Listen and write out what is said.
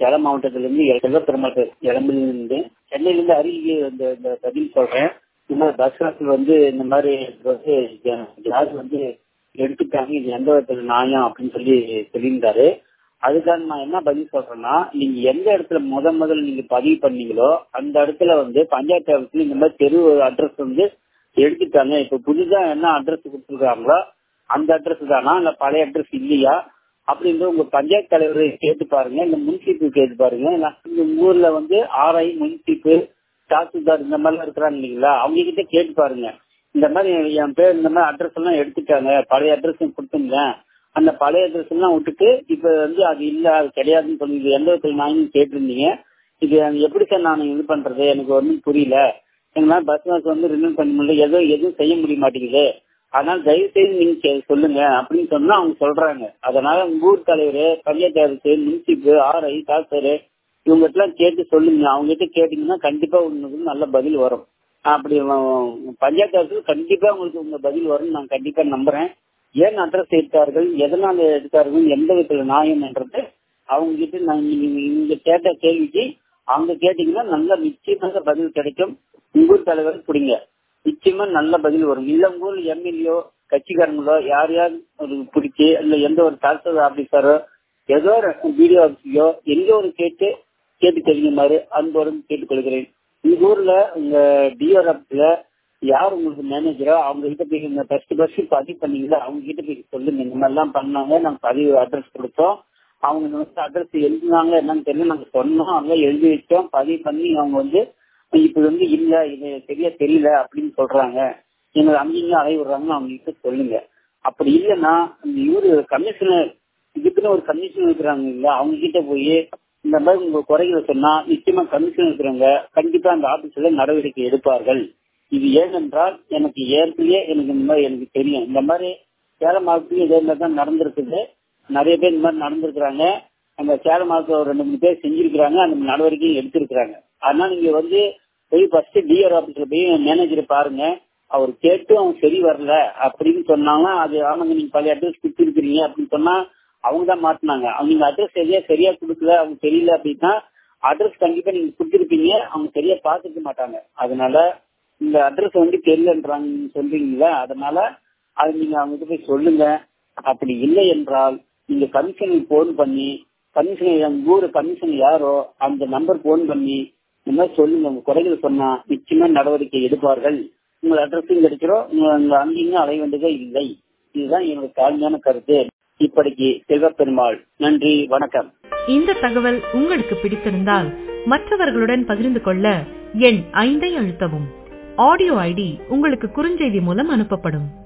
சேலம் மாவட்டத்திலிருந்து செல்வப்பெருமாள் இளம்பிலிருந்து சென்னையிலிருந்து அருகே இந்த இந்த பதில் சொல்றேன் இந்த மாதிரி பஸ் ஸ்டாப்பில் வந்து இந்த மாதிரி வந்து கேஸ் வந்து எடுத்துட்டாங்க இது எந்த விதத்துல நியாயம் அப்படின்னு சொல்லி சொல்லியிருந்தாரு அதுக்காக நான் என்ன பதில் சொல்றேன்னா நீங்க எந்த இடத்துல முத முதல்ல நீங்க பதிவு பண்ணீங்களோ அந்த இடத்துல வந்து பஞ்சாயத்து ஆஃபீஸ்ல இந்த மாதிரி தெரு அட்ரஸ் வந்து எடுத்துட்டாங்க இப்ப புதுசா என்ன அட்ரஸ் கொடுத்துருக்காங்களோ அந்த அட்ரஸ் தானா இல்ல பழைய அட்ரஸ் இல்லையா அப்படின்ற உங்க பஞ்சாயத்து தலைவர் கேட்டு பாருங்க இந்த முன்சிப்பு கேட்டு பாருங்க உங்க ஊர்ல வந்து ஆர்ஐ முன்சிப்பு தாசில்தார் இந்த மாதிரிலாம் இருக்கிறாங்க இல்லைங்களா அவங்க கிட்ட கேட்டு பாருங்க இந்த மாதிரி என் பேர் இந்த மாதிரி அட்ரஸ் எல்லாம் எடுத்துட்டாங்க பழைய அட்ரஸ் கொடுத்துருந்தேன் அந்த பழைய அட்ரஸ் எல்லாம் விட்டுட்டு இப்ப வந்து அது இல்ல அது கிடையாதுன்னு சொல்லி எந்த விதத்துல நான் கேட்டிருந்தீங்க இது எப்படி சார் நான் இது பண்றது எனக்கு ஒன்றும் புரியல எங்களால் பஸ் மாஸ் வந்து ரினியூ பண்ண முடியல எதுவும் எதுவும் செய்ய முடிய மாட்டேங்குது அதனால தயவு செய்து நீங்க சொல்லுங்க அப்படின்னு சொன்னா அவங்க சொல்றாங்க அதனால உங்க ஊர் தலைவர் பஞ்சாயத்து அரசு முன்சிப்பு ஆர்ஐ தாசர் இவங்க எல்லாம் கேட்டு சொல்லுங்க அவங்க கிட்ட கேட்டீங்கன்னா கண்டிப்பா உங்களுக்கு நல்ல பதில் வரும் அப்படி பஞ்சாயத்து அரசு கண்டிப்பா உங்களுக்கு உங்க பதில் வரும் நான் கண்டிப்பா நம்புறேன் ஏன் அட்ரஸ் எடுத்தார்கள் எதனால எடுத்தார்கள் எந்த விதத்துல நியாயம் என்றது அவங்க கிட்ட நான் நீங்க கேட்ட கேள்விக்கு அவங்க கேட்டீங்கன்னா நல்ல நிச்சயமாக பதில் கிடைக்கும் உங்க ஊர் தலைவர் பிடிங்க நிச்சயமா நல்ல பதில் வரும் இல்ல உங்க ஊர்ல எம்எல்ஏ கட்சிக்காரங்களோ யார் யார் ஒரு பிடிச்சி இல்ல எந்த ஒரு தாசில்தார் ஆபீசரோ ஏதோ ஒரு பிடிஓ ஆபீஸ்லயோ எங்க ஒரு கேட்டு கேட்டு தெரியுமாறு அன்போடு கேட்டுக்கொள்கிறேன் உங்க ஊர்ல உங்க டிஆர் ஆபீஸ்ல யார் உங்களுக்கு மேனேஜரோ அவங்க கிட்ட போய் இந்த ஃபர்ஸ்ட் ஃபர்ஸ்ட் பதிவு பண்ணீங்களா அவங்க கிட்ட போய் சொல்லுங்க இந்த மாதிரிலாம் பண்ணாங்க நாங்க பதிவு அட்ரஸ் கொடுத்தோம் அவங்க வந்து அட்ரஸ் எழுதினாங்க என்னன்னு தெரியல நாங்க சொன்னோம் அவங்க எழுதி வச்சோம் பதிவு பண்ணி அவங்க வந்து இப்ப வந்து இல்ல இது சரியா தெரியல அப்படின்னு சொல்றாங்க எங்களை அங்கேயும் அலைய விடுறாங்க அவங்க கிட்ட சொல்லுங்க அப்படி இல்லைன்னா இந்த இவரு கமிஷனர் இதுக்குன்னு ஒரு கமிஷன் இருக்கிறாங்க இல்ல அவங்க கிட்ட போய் இந்த மாதிரி உங்க குறைகளை சொன்னா நிச்சயமா கமிஷன் இருக்கிறவங்க கண்டிப்பா அந்த ஆபீஸ்ல நடவடிக்கை எடுப்பார்கள் இது ஏனென்றால் எனக்கு ஏற்கனவே எனக்கு இந்த மாதிரி எனக்கு தெரியும் இந்த மாதிரி சேலம் மாவட்டத்தில் இதே மாதிரி தான் நடந்திருக்குது நிறைய பேர் இந்த மாதிரி நடந்திருக்கிறாங்க அந்த சேலம் மாவட்டத்தில் ஒரு ரெண்டு மூணு பேர் செஞ்சிருக்கிறாங்க அந்த நடவடிக்கையும் எடுத்திருக்கிறாங்க அதனால நீங்க வந்து போய் ஃபர்ஸ்ட் டிஆர் ஆபீஸ்ல போய் மேனேஜரை பாருங்க அவர் கேட்டு அவங்க சரி வரல அப்படின்னு சொன்னாங்கன்னா அது ஆமாங்க நீங்க பழைய அட்ரஸ் கொடுத்துருக்கீங்க அப்படின்னு சொன்னா அவங்க தான் மாட்டினாங்க அவங்க அட்ரஸ் சரியா சரியா கொடுக்கல அவங்க தெரியல அப்படின்னா அட்ரஸ் கண்டிப்பா நீங்க கொடுத்துருப்பீங்க அவங்க சரியா பாத்துக்க மாட்டாங்க அதனால இந்த அட்ரஸ் வந்து தெரியலன்றாங்க சொல்றீங்களா அதனால அது நீங்க அவங்க போய் சொல்லுங்க அப்படி இல்லை என்றால் நீங்க கமிஷனுக்கு போன் பண்ணி கமிஷனர் உங்க ஊர் கமிஷன் யாரோ அந்த நம்பர் போன் பண்ணி இந்த மாதிரி சொல்லுங்க உங்க குறைகள் சொன்னா நிச்சயமா நடவடிக்கை எடுப்பார்கள் உங்கள் அட்ரஸும் கிடைக்கிறோம் உங்க அங்கேயும் அலைய வேண்டியதே இல்லை இதுதான் என்னோட தாழ்மையான கருத்து இப்படிக்கு செல்வப்பெருமாள் நன்றி வணக்கம் இந்த தகவல் உங்களுக்கு பிடித்திருந்தால் மற்றவர்களுடன் பகிர்ந்து கொள்ள எண் ஐந்தை அழுத்தவும் ஆடியோ ஐடி உங்களுக்கு குறுஞ்செய்தி மூலம் அனுப்பப்படும்